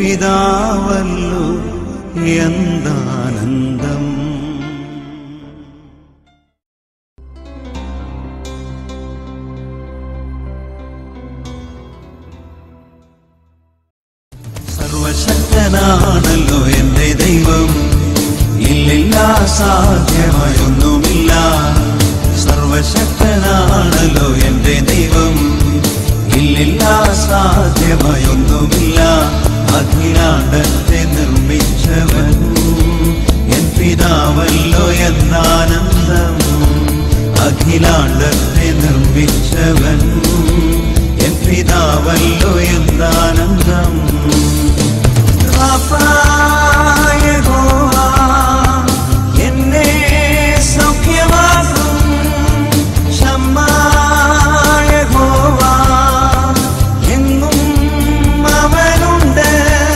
പിതാവല്ലോ എന്താനന്ദം സർവശക്തനാണല്ലോ എന്റെ ദൈവം ഇല്ലില്ല സാധ്യമായൊന്നുമില്ല സർവശക്തനാണല്ലോ എന്റെ ദൈവം ഇല്ലില്ല സാധ്യമായൊന്നുമില്ല അഖിലാണ്ടത്തെ നിർമ്മിച്ചവൻ എൻ പിതാവല്ലോ എന്നാനന്ദം അഖിലാണ്ടത്തെ നിർമ്മിച്ചവൻ എൻ പിതാവല്ലോ എന്താനന്ദം യഹോവ എന്നെ സൗഖ്യമാക്കും ക്ഷമ യഹോവ എങ്ങും അവനുണ്ട്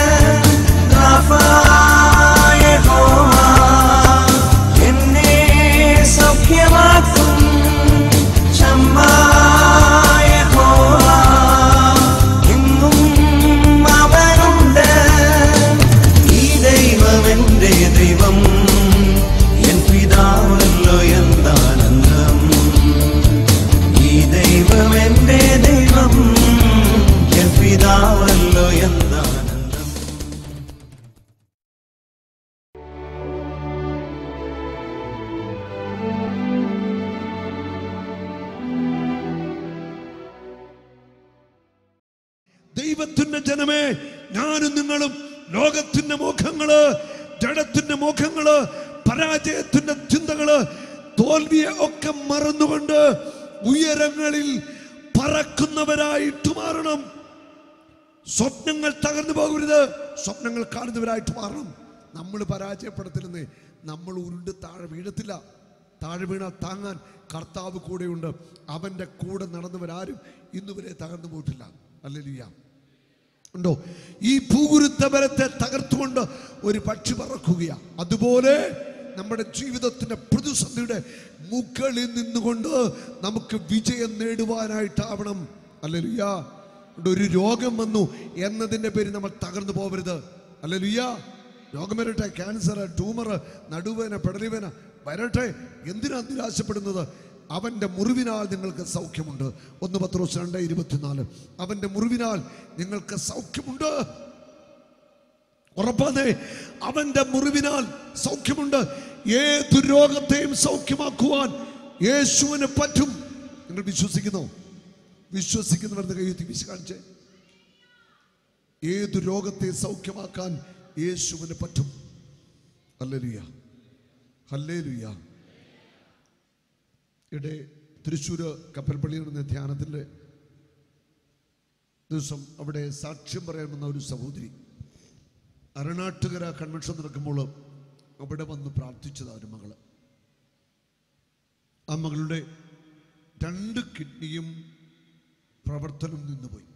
യഹോവ എന്നെ സൗഖ്യമാക്കും ക്ഷമ യഹോവ എങ്ങും അവനുണ്ട് ഈ ദൈവം എന്റെ ദൈവം എൻ പിതാവല്ലോ എന്താനന്ദം ഈ ദൈവം എന്റെ ദൈവം എൻ പിതാവല്ലോ എന്താനന്ദം ദൈവത്തിന്റെ ജനമേ ഞാനും നിങ്ങളും ലോകത്തിന്റെ മുഖങ്ങള് ജഡത്തിന്റെ മുഖങ്ങള് പരാജയത്തിന്റെ ചിന്തകള് തോൽവിയെ ഒക്കെ മറന്നുകൊണ്ട് ഉയരങ്ങളിൽ പറക്കുന്നവരായിട്ട് മാറണം സ്വപ്നങ്ങൾ തകർന്നു പോകരുത് സ്വപ്നങ്ങൾ കാണുന്നവരായിട്ട് മാറണം നമ്മൾ പരാജയപ്പെടത്തില്ലെന്നേ നമ്മൾ ഉരുണ്ട് താഴെ വീഴത്തില്ല താഴെ വീണാൽ താങ്ങാൻ കർത്താവ് കൂടെയുണ്ട് അവന്റെ കൂടെ നടന്നവരാരും ഇന്നുവരെ തകർന്നു പോയിട്ടില്ല അല്ലെലിയ ഉണ്ടോ ഈ ഭൂഗുരുത്ത ബലത്തെ തകർത്തുകൊണ്ട് ഒരു പക്ഷി പറക്കുകയാണ് അതുപോലെ നമ്മുടെ ജീവിതത്തിന്റെ പ്രതിസന്ധിയുടെ മുകളിൽ നിന്നുകൊണ്ട് നമുക്ക് വിജയം നേടുവാനായിട്ടാവണം അല്ലലുയ്യ ഒരു രോഗം വന്നു എന്നതിന്റെ പേര് നമ്മൾ തകർന്നു പോകരുത് അല്ലലുയ്യ രോഗം വരട്ടെ ക്യാൻസർ ട്യൂമർ നടുവേന പെടലിവേന വരട്ടെ എന്തിനാ നിരാശപ്പെടുന്നത് അവന്റെ മുറിവിനാൽ നിങ്ങൾക്ക് സൗഖ്യമുണ്ട് ഒന്ന് പത്ത് ദിവസം രണ്ട് ഇരുപത്തിനാല് അവന്റെ മുറിവിനാൽ നിങ്ങൾക്ക് സൗഖ്യമുണ്ട് ഉറപ്പാതെ അവന്റെ മുറിവിനാൽ സൗഖ്യമുണ്ട് ഏതു രോഗത്തെയും സൗഖ്യമാക്കുവാൻ യേശുവിന് പറ്റും നിങ്ങൾ വിശ്വസിക്കുന്നോ വിശ്വസിക്കുന്നവരുടെ കയ്യെത്തി വിശ കാണിച്ചേ ഏതു രോഗത്തെ സൗഖ്യമാക്കാൻ യേശുവിന് പറ്റും ഹല്ലേലൂയ ഹല്ലേലൂയ ഇവിടെ തൃശ്ശൂര് കപ്പൽപ്പള്ളിയിൽ നിന്ന് ധ്യാനത്തിൻ്റെ ദിവസം അവിടെ സാക്ഷ്യം പറയാൻ വന്ന ഒരു സഹോദരി അരണാട്ടുകര കൺവെൻഷൻ നടക്കുമ്പോൾ അവിടെ വന്ന് പ്രാർത്ഥിച്ചതാ ഒരു മകള് ആ മകളുടെ രണ്ട് കിഡ്നിയും പ്രവർത്തനം നിന്നുപോയി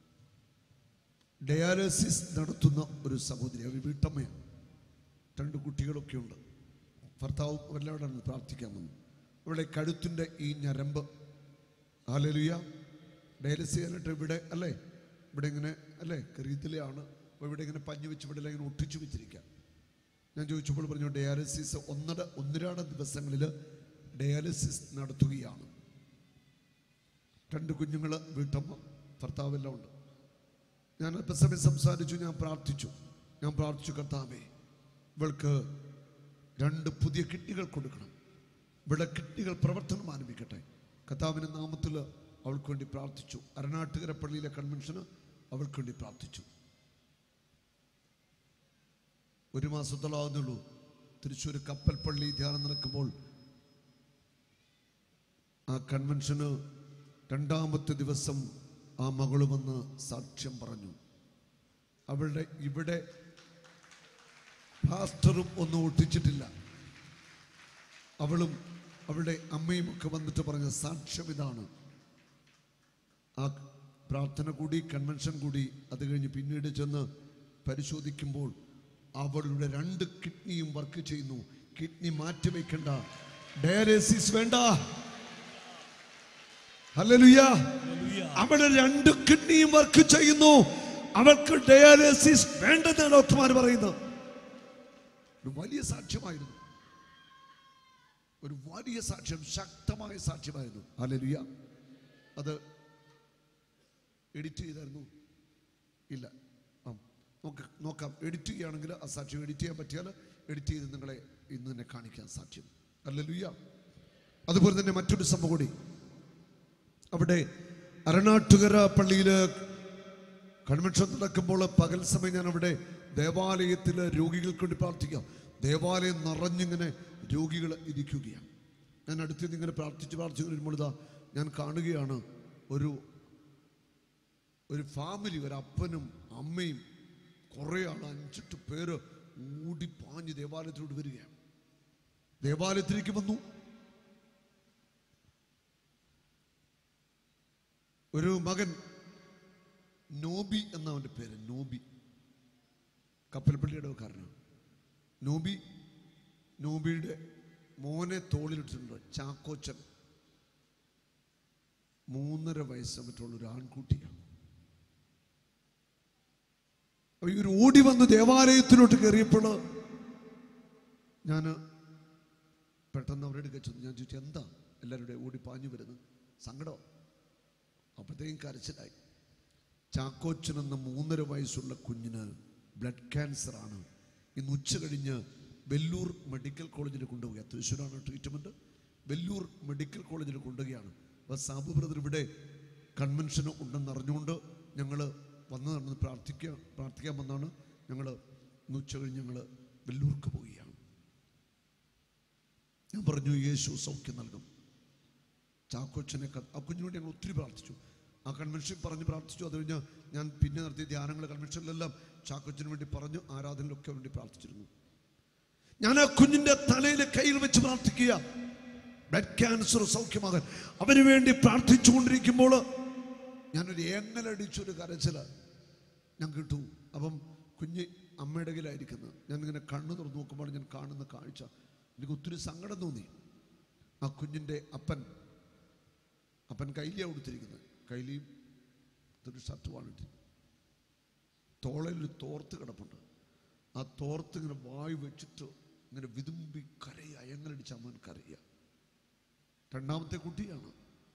ഡയാലിസിസ് നടത്തുന്ന ഒരു സഹോദരി ഒരു വീട്ടമ്മയാണ് രണ്ട് കുട്ടികളൊക്കെ ഉണ്ട് ഭർത്താവും എല്ലാവരും പ്രാർത്ഥിക്കാൻ വന്നു ഇവിടെ കഴുത്തിൻ്റെ ഈ ഞരമ്പ് ഹാലലുയ ഡയാലിസിസ് ചെയ്യാനായിട്ട് ഇവിടെ അല്ലേ ഇവിടെ ഇങ്ങനെ അല്ലേ കരീതിലാണ് അപ്പോൾ ഇവിടെ ഇങ്ങനെ പഞ്ഞു വെച്ച് ഇവിടെ ഇങ്ങനെ ഒട്ടിച്ചു വെച്ചിരിക്കുക ഞാൻ ചോദിച്ചപ്പോൾ പറഞ്ഞു ഡയാലിസിസ് ഒന്നര ഒന്നരാട ദിവസങ്ങളിൽ ഡയാലിസിസ് നടത്തുകയാണ് രണ്ട് കുഞ്ഞുങ്ങൾ വീട്ടമ്മ ഭർത്താവെല്ലാം ഉണ്ട് ഞാൻ അല്പസമയം സംസാരിച്ചു ഞാൻ പ്രാർത്ഥിച്ചു ഞാൻ പ്രാർത്ഥിച്ചു കർത്താവേ ഇവൾക്ക് രണ്ട് പുതിയ കിഡ്നികൾ കൊടുക്കണം ഇവിടെ കിഡ്നികൾ പ്രവർത്തനം ആരംഭിക്കട്ടെ കർത്താവിൻ്റെ നാമത്തിൽ അവൾക്ക് വേണ്ടി പ്രാർത്ഥിച്ചു അരണാട്ടുകര പള്ളിയിലെ കൺവെൻഷന് അവൾക്ക് വേണ്ടി പ്രാർത്ഥിച്ചു ഒരു മാസത്തോളാവുന്നുള്ളൂ തൃശ്ശൂർ കപ്പൽ പള്ളി ധ്യാനം നടക്കുമ്പോൾ ആ കൺവെൻഷന് രണ്ടാമത്തെ ദിവസം ആ മകള് വന്ന് സാക്ഷ്യം പറഞ്ഞു അവളുടെ ഇവിടെ പാസ്റ്ററും ഒന്നും ഒട്ടിച്ചിട്ടില്ല അവളും അവളുടെ അമ്മയും ഒക്കെ വന്നിട്ട് പറഞ്ഞ സാക്ഷ്യം ഇതാണ് ആ പ്രാർത്ഥന കൂടി കൺവെൻഷൻ കൂടി അത് കഴിഞ്ഞ് പിന്നീട് ചെന്ന് പരിശോധിക്കുമ്പോൾ അവളുടെ രണ്ട് കിഡ്നിയും വർക്ക് ചെയ്യുന്നു കിഡ്നി മാറ്റിവെക്കണ്ട ഡയാലിസിസ് വേണ്ട ഹല്ലേലൂയ അവിടെ രണ്ട് കിഡ്നിയും വർക്ക് ചെയ്യുന്നു അവൾക്ക് ഡയാലിസിസ് വേണ്ടെന്നാണ് ഡോക്ടർമാർ പറയുന്നത് ഒരു വലിയ സാക്ഷ്യമായിരുന്നു ഒരു വലിയ സാക്ഷ്യം ശക്തമായ സാക്ഷ്യമായിരുന്നു അലലുയ അത് എഡിറ്റ് ചെയ്തായിരുന്നു ഇല്ല ആ നോക്ക നോക്കാം എഡിറ്റ് ചെയ്യുകയാണെങ്കിൽ ആ സാക്ഷ്യം എഡിറ്റ് ചെയ്യാൻ പറ്റിയാൽ എഡിറ്റ് ചെയ്ത് നിങ്ങളെ ഇന്ന് തന്നെ കാണിക്കാൻ സാക്ഷ്യം അല്ലലുയ്യ അതുപോലെ തന്നെ മറ്റൊരു സംഭവം കൂടി അവിടെ അരണാട്ടുകര പള്ളിയിൽ കൺവെൻഷൻ നടക്കുമ്പോൾ പകൽ സമയം ഞാൻ അവിടെ ദേവാലയത്തിൽ രോഗികൾക്ക് വേണ്ടി പ്രാർത്ഥിക്കാം ദേവാലയം നിറഞ്ഞിങ്ങനെ രോഗികൾ ഇരിക്കുകയാണ് ഞാൻ അടുത്ത് നിന്ന് ഇങ്ങനെ പ്രാർത്ഥിച്ച് പ്രാർത്ഥിച്ച് വരുമ്പോൾ ഇതാ ഞാൻ കാണുകയാണ് ഒരു ഒരു ഫാമിലി ഒരു അപ്പനും അമ്മയും കുറേ ആൾ അഞ്ചെട്ട് പേര് ഓടിപ്പാഞ്ഞ് ദേവാലയത്തിലോട്ട് വരികയാണ് ദേവാലയത്തിലേക്ക് വന്നു ഒരു മകൻ നോബി എന്ന അവൻ്റെ പേര് നോബി കപ്പൽപ്പള്ളിയുടെ കാരനാണ് നോബി നോബിയുടെ മോനെ തോളിലിട്ടിട്ടുണ്ട് ചാക്കോച്ചൻ മൂന്നര വയസ്സ് മറ്റുള്ള ഒരു ആൺകുട്ടിയാണ് അപ്പൊ ഇവർ ഓടി വന്ന് ദേവാലയത്തിലോട്ട് കയറിയപ്പോൾ ഞാൻ പെട്ടെന്ന് അവരുടെ അടുക്കൽ ചെന്നു ഞാൻ ചോദിച്ചു എന്താ എല്ലാവരുടെ ഓടി പാഞ്ഞു വരുന്നത് സങ്കടം അപ്പോഴത്തേക്കും കരച്ചിലായി ചാക്കോച്ചൻ എന്ന മൂന്നര വയസ്സുള്ള കുഞ്ഞിന് ബ്ലഡ് ക്യാൻസർ ആണ് ഇന്ന് ഉച്ച കഴിഞ്ഞ് വെല്ലൂർ മെഡിക്കൽ കോളേജിൽ കൊണ്ടുപോവുക തൃശ്ശൂരാണ് ട്രീറ്റ്മെൻറ്റ് വെല്ലൂർ മെഡിക്കൽ കോളേജിൽ കൊണ്ടുപോവുകയാണ് അപ്പോൾ സാബു ബ്രദർ ഇവിടെ കൺവെൻഷൻ ഉണ്ടെന്ന് അറിഞ്ഞുകൊണ്ട് ഞങ്ങൾ വന്ന് നടന്ന് പ്രാർത്ഥിക്കുക പ്രാർത്ഥിക്കാൻ വന്നാണ് ഞങ്ങൾ ഇന്ന് ഉച്ച കഴിഞ്ഞ് ഞങ്ങൾ വെല്ലൂർക്ക് പോവുകയാണ് ഞാൻ പറഞ്ഞു യേശു സൗഖ്യം നൽകും ചാക്കോച്ചനെ ക- ആ കുഞ്ഞിന് വേണ്ടി ഞങ്ങൾ ഒത്തിരി പ്രാർത്ഥിച്ചു ആ കൺവെൻഷൻ പറഞ്ഞ് പ്രാർത്ഥിച്ചു അത് കഴിഞ്ഞ് ഞാൻ പിന്നെ നടത്തിയ ധ്യാനങ്ങൾ കൺവെൻഷനിലെല്ലാം ചാക്കോച്ചന് വേണ്ടി പറഞ്ഞു ആരാധനയിലൊക്കെ വേണ്ടി പ്രാർത്ഥിച്ചിരുന്നു ഞാൻ ആ കുഞ്ഞിന്റെ തലയിൽ കയ്യിൽ വെച്ച് പ്രാർത്ഥിക്കുക ബ്ലഡ് ക്യാൻസർ സൗഖ്യമാകാൻ അവന് വേണ്ടി പ്രാർത്ഥിച്ചുകൊണ്ടിരിക്കുമ്പോൾ ഞാനൊരു ഏങ്ങലടിച്ചൊരു കരച്ചില് ഞാൻ കിട്ടു അപ്പം കുഞ്ഞ് അമ്മയുടെ കയ്യിലായിരിക്കുന്നത് ഞാൻ ഇങ്ങനെ കണ്ണു തുറന്നു നോക്കുമ്പോൾ ഞാൻ കാണുന്ന കാഴ്ച എനിക്ക് ഒത്തിരി സങ്കടം തോന്നി ആ കുഞ്ഞിൻ്റെ അപ്പൻ അപ്പൻ കൈലിയാണ് കൊടുത്തിരിക്കുന്നത് കൈലിയും ഒരു ഷർട്ടുമാണ് ഇട്ടിരിക്കുന്നത് തോളയിൽ ഒരു തോർത്ത് കിടപ്പുണ്ട് ആ തോർത്ത് ഇങ്ങനെ വായി വെച്ചിട്ട് ഇങ്ങനെ വിതുമ്പി കരയുക അയങ്ങലടിച്ച് അമ്മൻ കരയുക രണ്ടാമത്തെ കുട്ടിയാണ്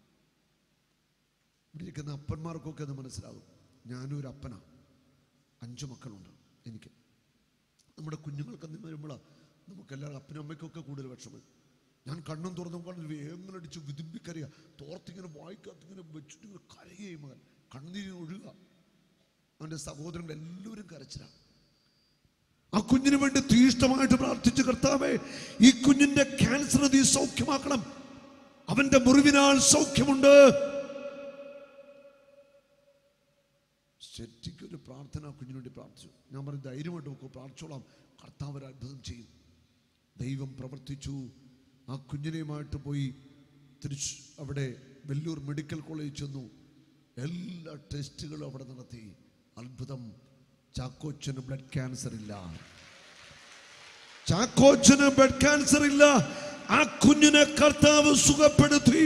ഇവിടെ ഇരിക്കുന്ന അപ്പന്മാർക്കൊക്കെ അത് മനസ്സിലാകും ഞാനും ഒരു അപ്പനാണ് അഞ്ചു മക്കളുണ്ട് എനിക്ക് നമ്മുടെ കുഞ്ഞുങ്ങൾക്ക് എന്തെങ്കിലും വരുമ്പോഴാണ് നമുക്കെല്ലാവരും അപ്പനും അമ്മയ്ക്കൊക്കെ കൂടുതൽ വിഷമം ഞാൻ കണ്ണും തുറന്നു കൊണ്ട് വേങ്ങലടിച്ച് വിതുമ്പിക്കരയുക തോർത്തിങ്ങനെ വായിക്കകത്ത് ഇങ്ങനെ വെച്ചിട്ട് ഇങ്ങനെ കരയുകയും മകൻ കണ്ണുനീര് ഒഴുകുക അവൻ്റെ സഹോദരങ്ങൾ എല്ലാവരും കരച്ചിലാണ് ആ കുഞ്ഞിന് വേണ്ടി തീഷ്ണമായിട്ട് പ്രാർത്ഥിച്ച് കർത്താവേ ഈ കുഞ്ഞിന്റെ ക്യാൻസർ നീ സൗഖ്യമാക്കണം അവന്റെ മുറിവിനാൽ സൗഖ്യമുണ്ട് ശരിക്കും ഒരു പ്രാർത്ഥന ആ കുഞ്ഞിന് വേണ്ടി പ്രാർത്ഥിച്ചു ഞാൻ പറഞ്ഞു ധൈര്യമായിട്ട് നോക്കൂ പ്രാർത്ഥിച്ചോളാം കർത്താവ് ഒരു അത്ഭുതം ചെയ്യും ദൈവം പ്രവർത്തിച്ചു ആ കുഞ്ഞിനെയുമായിട്ട് പോയി തിരിച്ച് അവിടെ വെല്ലൂർ മെഡിക്കൽ കോളേജിൽ ചെന്നു എല്ലാ ടെസ്റ്റുകളും അവിടെ നടത്തി അത്ഭുതം ചാക്കോച്ചന് ബ്ലഡ് ക്യാൻസർ ഇല്ല ചാക്കോച്ചന് ബ്ലഡ് ക്യാൻസർ ഇല്ല ആ കുഞ്ഞിനെ കർത്താവ് സുഖപ്പെടുത്തി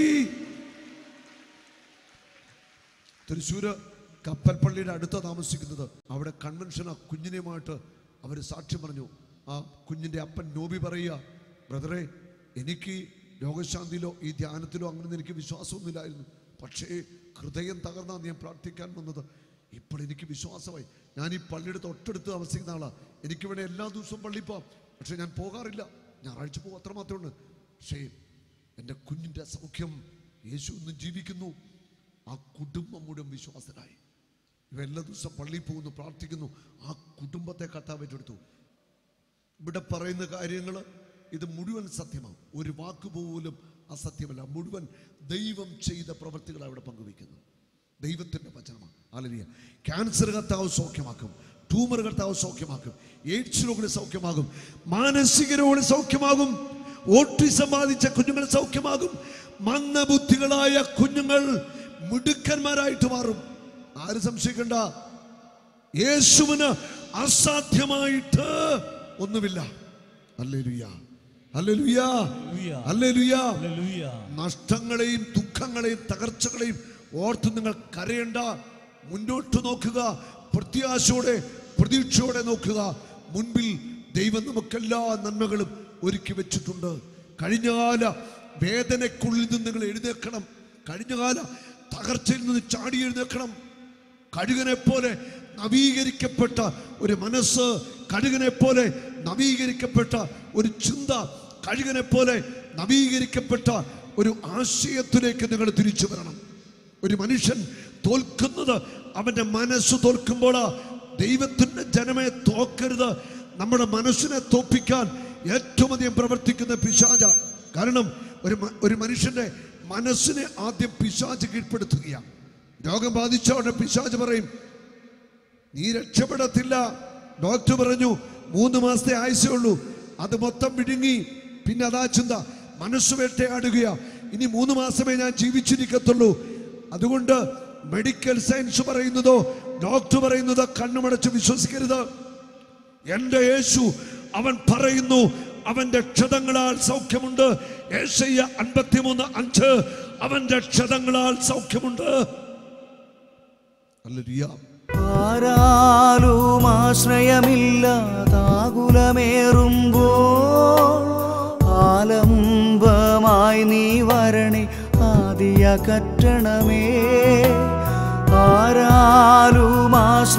തൃശ്ശൂര് കപ്പൽപ്പള്ളിയുടെ അടുത്ത താമസിക്കുന്നത് അവിടെ കൺവെൻഷൻ ആ കുഞ്ഞിനെയുമായിട്ട് അവർ സാക്ഷ്യം പറഞ്ഞു ആ കുഞ്ഞിന്റെ അപ്പൻ നോബി പറയുക ബ്രദറെ എനിക്ക് രോഗശാന്തിയിലോ ഈ ധ്യാനത്തിലോ അങ്ങനെ എനിക്ക് വിശ്വാസമൊന്നുമില്ലായിരുന്നു പക്ഷേ ഹൃദയം തകർന്നാണ് ഞാൻ പ്രാർത്ഥിക്കാൻ വന്നത് ഇപ്പോൾ എനിക്ക് വിശ്വാസമായി ഞാൻ ഈ പള്ളിയുടെ തൊട്ടടുത്ത് താമസിക്കുന്ന ആളാണ് എനിക്കിവിടെ എല്ലാ ദിവസവും പള്ളി പോവാം പക്ഷേ ഞാൻ പോകാറില്ല ഞായറാഴ്ച പോകും അത്ര മാത്രമേ ഉള്ളൂ പക്ഷേ എൻ്റെ കുഞ്ഞിൻ്റെ സൗഖ്യം യേശു ഇന്ന് ജീവിക്കുന്നു ആ കുടുംബം മുഴുവൻ വിശ്വാസരായി ഇവ എല്ലാ ദിവസം പള്ളിയിൽ പോകുന്നു പ്രാർത്ഥിക്കുന്നു ആ കുടുംബത്തെ കർത്താവ് ഏറ്റെടുത്തു ഇവിടെ പറയുന്ന കാര്യങ്ങൾ ഇത് മുഴുവൻ സത്യമാണ് ഒരു വാക്ക് പോലും അസത്യമല്ല മുഴുവൻ ദൈവം ചെയ്ത പ്രവൃത്തികൾ അവിടെ പങ്കുവയ്ക്കുന്നു ദൈവത്തിന്റെ വചനമാണ് ആലരിയ ക്യാൻസർ കർത്താവ് സൗഖ്യമാക്കും ട്യൂമർ കർത്താവ് സൗഖ്യമാക്കും എയ്ഡ്സ് രോഗികൾ സൗഖ്യമാകും മാനസിക രോഗികൾ സൗഖ്യമാകും ഓട്ടിസം ബാധിച്ച കുഞ്ഞുങ്ങൾ സൗഖ്യമാകും മന്ദബുദ്ധികളായ കുഞ്ഞുങ്ങൾ മിടുക്കന്മാരായിട്ട് മാറും ആര് സംശയിക്കണ്ട യേശുവിന് അസാധ്യമായിട്ട് ഒന്നുമില്ല അല്ലേലുയ അല്ലേലുയ അല്ലേലുയ ഹല്ലേലൂയ. നഷ്ടങ്ങളെയും ദുഃഖങ്ങളെയും തകർച്ചകളെയും ഓർത്ത് നിങ്ങൾ കരയണ്ട മുന്നോട്ട് നോക്കുക പ്രത്യാശയോടെ പ്രതീക്ഷയോടെ നോക്കുക മുൻപിൽ ദൈവം നമുക്കെല്ലാ നന്മകളും ഒരുക്കി വെച്ചിട്ടുണ്ട് കഴിഞ്ഞകാല വേദനയ്ക്കുള്ളിൽ നിന്ന് നിങ്ങൾ എഴുന്നേൽക്കണം കഴിഞ്ഞകാല തകർച്ചയിൽ നിന്ന് ചാടി എഴുന്നേൽക്കണം കഴുകനെ പോലെ നവീകരിക്കപ്പെട്ട ഒരു മനസ്സ് കഴുകനെ പോലെ നവീകരിക്കപ്പെട്ട ഒരു ചിന്ത കഴുകനെ പോലെ നവീകരിക്കപ്പെട്ട ഒരു ആശയത്തിലേക്ക് നിങ്ങൾ തിരിച്ചു വരണം ഒരു മനുഷ്യൻ തോൽക്കുന്നത് അവന്റെ മനസ്സ് തോൽക്കുമ്പോൾ ദൈവത്തിന്റെ ജനമെ തോക്കരുത് നമ്മുടെ മനസ്സിനെ തോപ്പിക്കാൻ ഏറ്റവും അധികം പ്രവർത്തിക്കുന്ന പിശാച കാരണം ഒരു മ- ഒരു മനുഷ്യന്റെ മനസ്സിനെ ആദ്യം പിശാച് കീഴ്പ്പെടുത്തുകയാണ് രോഗം ബാധിച്ച ഉടനെ പിശാച് പറയും നീ രക്ഷപ്പെടത്തില്ല ഡോക്ടർ പറഞ്ഞു മൂന്ന് മാസത്തെ ആയുസേ ഉള്ളൂ അത് മൊത്തം വിഴുങ്ങി പിന്നെ അതാ ചിന്ത മനസ്സ് വേട്ടയാടുകയാ ഇനി മൂന്ന് മാസമേ ഞാൻ ജീവിച്ചിരിക്കത്തുള്ളൂ അതുകൊണ്ട് മെഡിക്കൽ സയൻസ് പറയുന്നതോ ഡോക്ടർ പറയുന്നതോ കണ്ണുമടച്ച് വിശ്വസിക്കരുത് എന്റെ യേശു അവൻ പറയുന്നു അവന്റെ ക്ഷതങ്ങളാൽ സൗഖ്യമുണ്ട് ഏഷ്യ അൻപത്തിമൂന്ന് അഞ്ച് അവന്റെ ക്ഷതങ്ങളാൽ സൗഖ്യമുണ്ട് ഹല്ലേലൂയ ആരാലും ആശ്രയമില്ലാതാകുലമേറുമ്പോൾ ആലംബമായി നീ വരണേ ആദിയകറ്റണമേ ആരാലും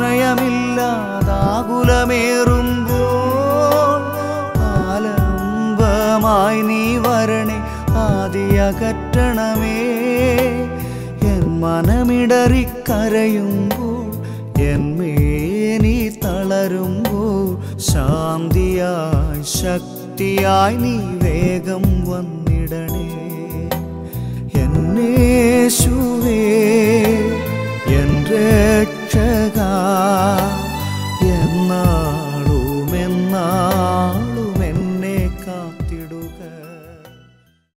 ആശ്രയമില്ലാതാകുലമേറുമ്പോൾ ആലംബമായി നീ വരണേ ആദിയകറ്റണമേ എൻ മനമിടറിക്കരയുമ്പോൾ എൻ മേനി തളരുമ്പോൾ ശാന്തിയായി ശക്തിയായി നീ വേഗം വന്നിടണേ